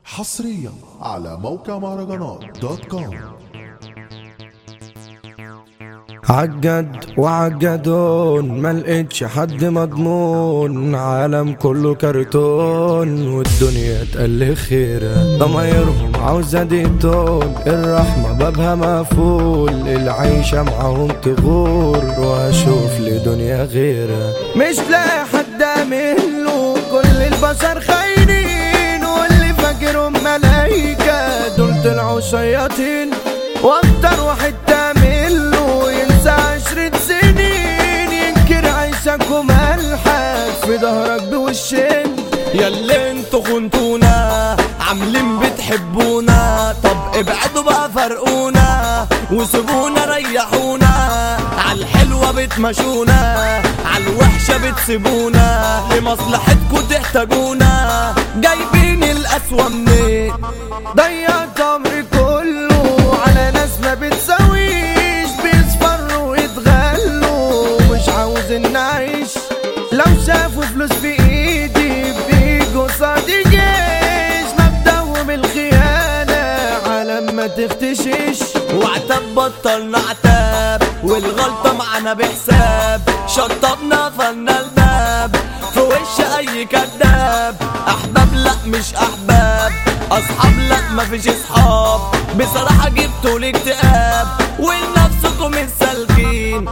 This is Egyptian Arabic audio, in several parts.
حصريا على موقع مهرجانات دوت كوم عجد وعجدون ما لقيتش حد مضمون عالم كله كرتون والدنيا تقل خيرة ضمايرهم عاوزة ديتون الرحمة بابها مقفول العيشة معاهم تغور واشوف لدنيا غيرها مش لاقي حد اعمله كل البشر خاينين واللي فاكرهم ملايكة دول طلعوا شياطين واكتر واحد تعمله ينسى عشرة سنين ينكر عيشك وملحك في ظهرك بوشين ياللي انتوا خنتونا عاملين بتحبونا طب ابعدوا بقى فرقونا وسيبونا ريحونا عالحلوة بتمشونا عالوحشة بتسيبونا لمصلحتكوا تحتاجونا جايبين الأسوأ منين ضيعت عمري كله على ناس ما بتساويش بيصفروا ويتغلوا مش عاوز ان اعيش لو شافوا فلوس في ايدي بيجوا صادي جيش مبدأهم الخيانة على ما تختشيش وعتاب بطلنا عتاب والغلطة معانا بحساب شطبنا فلنا الباب في وش اي كداب احباب لا مش احباب اصحاب لا مفيش اصحاب بصراحة جبتوا الاكتئاب ولنفسكم السالكين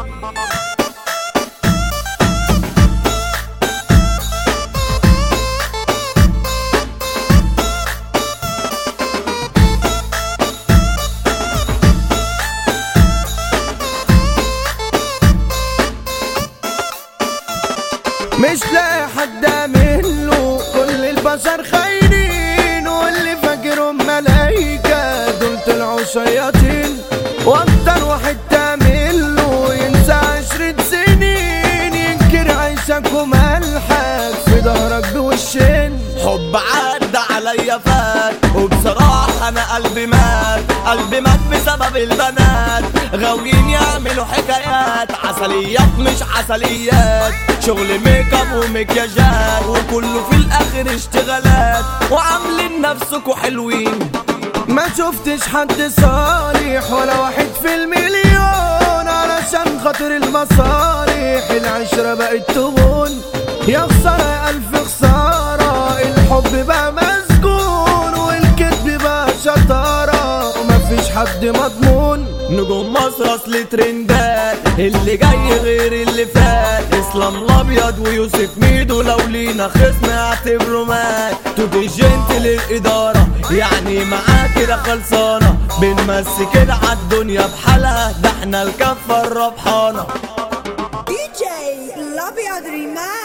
مش لاقي حد اعمله كل البشر خاينين واللي فاكرهم ملايكة دول طلعوا شياطين واكتر واحد تعمله ينسى عشرة سنين ينكر عيشك وملحك في ظهرك بوشين حب عدى عليا فات وبصراحة أنا قلبي مات قلبي مات بسبب البنات غاويين يعملوا حكايات عسليات مش عسليات شغل ميك اب ومكياجات وكله في الآخر اشتغالات وعاملين نفسكوا حلوين ما شفتش حد صالح ولا واحد في المليون علشان خاطر المصالح العشرة بقت تغون يا خسارة ألف خسارة الحب بقى مسجون والكذب بقى شطارة ومفيش حد مضمون نجوم مصر اصل ترندات اللي جاي غير اللي فات اسلام الابيض ويوسف ميدو لو لينا خصم اعتبره مات تودي جنت للاداره يعني معاه كده خلصانه بنمسي كده عالدنيا بحالها ده احنا الكفه الربحانه DJ L'Abiad Remix